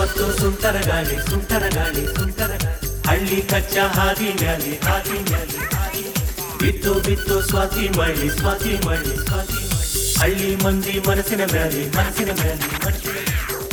ಬತ್ತು ಸುಂಟರ ಗಾಳಿ ಸುಂಟರ ಗಾಳಿ ಸುಂಟರ ಗಾಳಿ ಹಳ್ಳಿ ಕಚ್ಚ ಹಾದಿ ಮ್ಯಾಲಿ ಹಾದಿ ಮ್ಯಾಲಿ ಹಾದಿ ಬಿತ್ತು ಬಿತ್ತು ಸ್ವಾತಿ ಮಳಿ ಸ್ವಾತಿ ಮಳಿ ಸ್ವಾತಿ ಮಳಿ ಹಳ್ಳಿ ಮಂದಿ ಮನಸ್ಸಿನ ಮ್ಯಾಲಿ ಮನಸ್ಸಿನ ಮ್ಯಾಲಿ ಮನಸ್ಸಿನ ಮ್ಯಾಲಿ.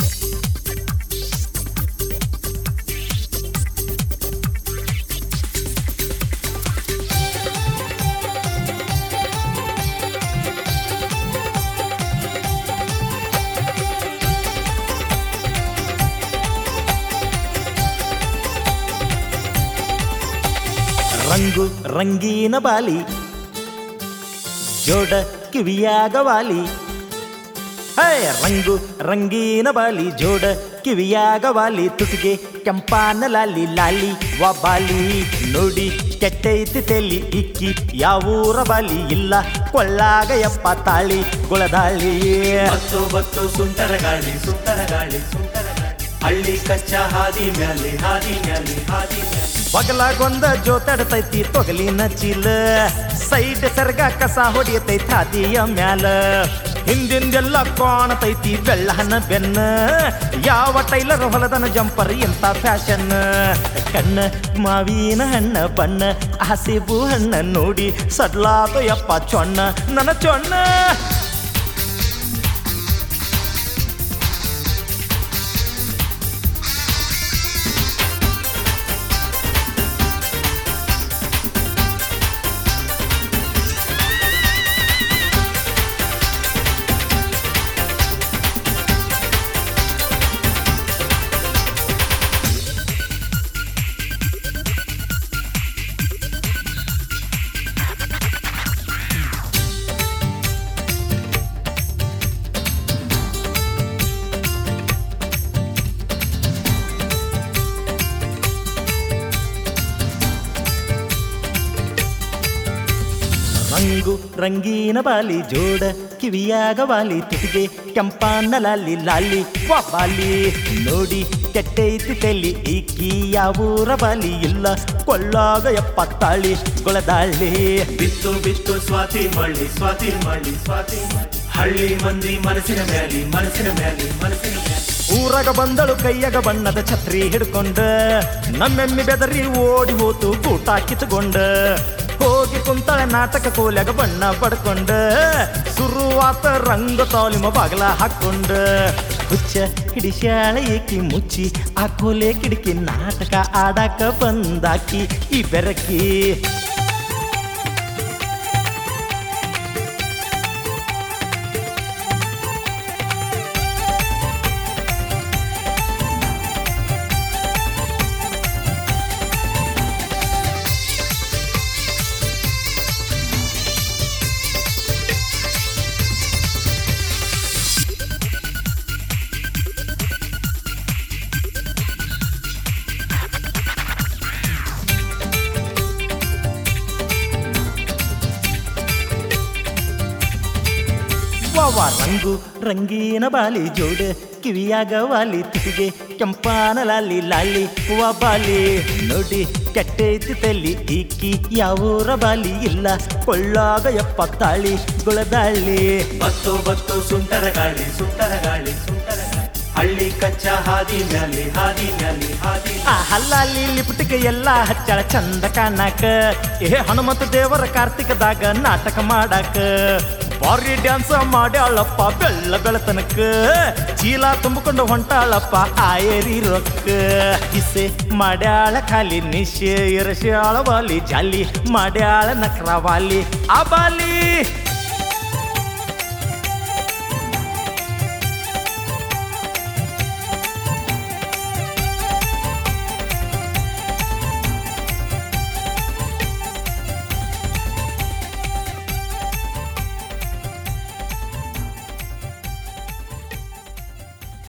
ರಂಗು ರಂಗೀನ ಬಾಲಿ ಜೋಡ ಕಿವಿಯಾಗ ವಾಲಿ ಹೇ ರಂಗು ರಂಗೀನ ಬಾಲಿ ಜೋಡ ಕಿವಿಯಾಗ ವಾಲಿ ತುಟಿಗೆ ಕೆಂಪಾನ ಲಾಲಿ ಲಾಲಿ ವಾ ಬಾಲಿ ನೋಡಿ ಕೆಟ್ಟೈತಿ ತೆಲಿ ಇಕ್ಕಿ ಯಾವೂರ ಬಾಲಿ ಇಲ್ಲ ಕೊಳ್ಳಾಗ ಎಪ್ಪ ತಾಳಿ ಗುಳದಾಳಿ ಬತ್ತು ಬತ್ತು ಸುಂಟರ ಗಾಳಿ ಸುಂಟರ ಗಾಳಿ ಸುಂಟರ ಗಾಳಿ ಹಳ್ಳಿ ಕಚ್ಚ ಹಾದಿ ಮ್ಯಾಲಿ ಹಾದಿ ಮ್ಯಾಲಿ ಹಾದಿ ಮ್ಯಾಲಿ ಬಗಲಾಗೊಂದ ಜೋತಾಡ್ತೈತಿ ತೊಗಲಿನ ಚೀಲ ಸೈಡ್ ಸರ್ಗ ಕಸ ಹೊಡಿಯತೈತಿ ಹಾದಿಯ ಮ್ಯಾಲ ಹಿಂದಿಂದೆಲ್ಲ ಕಾಣತೈತಿ ಬೆಳ್ಳಹನ ಬೆನ್ನ ಯಾವ ಟೈಲರ್ ಹೊಲದನ ಜಂಪರ್ ಎಂತ ಫ್ಯಾಷನ್ ಕಣ್ಣ ಮಾವಿನ ಹಣ್ಣ ಬಣ್ಣ ಹಸಿಬು ಹಣ್ಣ ನೋಡಿ ಸಡ್ಲಾದ ಯಪ್ಪ ಚೊಣ್ಣ ನನ್ನ ಚೊಣ್ಣ ರಂಗು ರಂಗೀನ ಬಾಲಿ ಜೋಡ ಕಿವಿಯಾಗ ವಾಲಿ ತಿಟಿಗೆ ಕೆಂಪಾನ ಲಾಲಿ ಲಾಲಿ ವಾ ಬಾಲಿ ನೋಡಿ ಕೆಟ್ಟೈತಿ ತೆಲಿ ಈಕಿ ಯಾವೂರ ಬಾಲಿ ಇಲ್ಲ ಕೊಳ್ಳಾಗ ಎಪ್ಪತ್ತಾಳಿ ಗೊಳದಾಳಿ ಬಿತ್ತು ಬಿತ್ತು ಸ್ವಾತಿ ಮಳ್ಳಿ ಸ್ವಾತಿ ಮಳ್ಳಿ ಸ್ವಾತಿ ಮಳ್ಳಿ ಹಳ್ಳಿ ಮಂದಿ ಮನಸ್ಸಿನ ಮ್ಯಾಲಿ ಮನಸ್ಸಿನ ಮ್ಯಾಲಿ ಮನಸ್ಸಿನ ಮ್ಯಾಲಿ ಊರಾಗ ಬಂದಳು ಕೈಯಾಗ ಬಣ್ಣದ ಛತ್ರಿ ಹಿಡ್ಕೊಂಡ ನಮ್ಮೆಮ್ಮಿ ಬೆದರಿ ಓಡಿ ಹೋತು ಊಟ ಕಿತ್ಕೊಂಡ ಹೋಗಿ ಕುಂತಾಳೆ ನಾಟಕ ಕೋಲ್ಯಾಗ ಬಣ್ಣ ಪಡ್ಕೊಂಡ ಶುರುವಾತ ರಂಗ ತಾಲಿಮ ಬಾಗಲ ಹಾಕೊಂಡ ಹುಚ್ಚ ಹಿಡಿಸ್ಯಾಳ ಏಕಿ ಮುಚ್ಚಿ ಆ ಕೋಲೆ ಕಿಡಿಕಿ ನಾಟಕ ಆಡಾಕ ಬಂದಾಕಿ ಈ ಬೆರಕಿ ವಾವ ರಂಗು ರಂಗೀನ ಬಾಲಿ ಜೋಡ ಕಿವಿಯಾಗ ವಾಲಿ ತಿಟಿಗೆ ಕೆಂಪಾನ ಲಾಲಿ ಲಾಲಿ ವಾ ಬಾಲಿ ನೋಡಿ ಕೆಟ್ಟೈತಿ ತಲಿ ಈಕಿ ಯಾವೂರ ಬಾಲಿ ಇಲ್ಲ ಕೊಳ್ಳಾಗ ಎಪ್ಪತ್ತಾಳಿ ಗುಳದಾಳಿ ಬತ್ತು ಬತ್ತು ಸುಂಟರ ಗಾಳಿ ಸುಂಟರ ಗಾಳಿ ಸುಂಟರ ಗಾಳಿ ಹಳ್ಳಿ ಕಚ್ಚ ಹಾದಿ ಮ್ಯಾಲಿ ಹಾದಿ ಮ್ಯಾಲಿ ಹಾದಿ ಆ ಹಲ್ಲಾಲಿ ಲಿಪ್ಟಿಗೆ ಎಲ್ಲ ಹಚ್ಚಳ ಚಂದ ಕಾಣಾಕ ಏ ಹನುಮಂತ ದೇವರ ಕಾರ್ತಿಕದಾಗ ನಾಟಕ ಮಾಡಾಕ ಬಾರಿ ಡ್ಯಾನ್ಸ್ ಮಾಡ್ಯಾಳಪ್ಪ ಬೆಳ್ಳ ಬೆಳತನಕ ಚೀಲ ತುಂಬಿಕೊಂಡು ಹೊಂಟಾಳಪ್ಪ ಆಯರಿ ರೊಕ್ಕ ಕಿಸೆ ಮಾಡ್ಯಾಳ ಖಾಲಿ ನಿಶೆ ಇರಸ್ಯಾಳ ವಾಲಿ ಜಾಲಿ ಮಾಡ್ಯಾಳ ನಕ್ರ ವಾಲಿ ಆ ಬಾಲಿ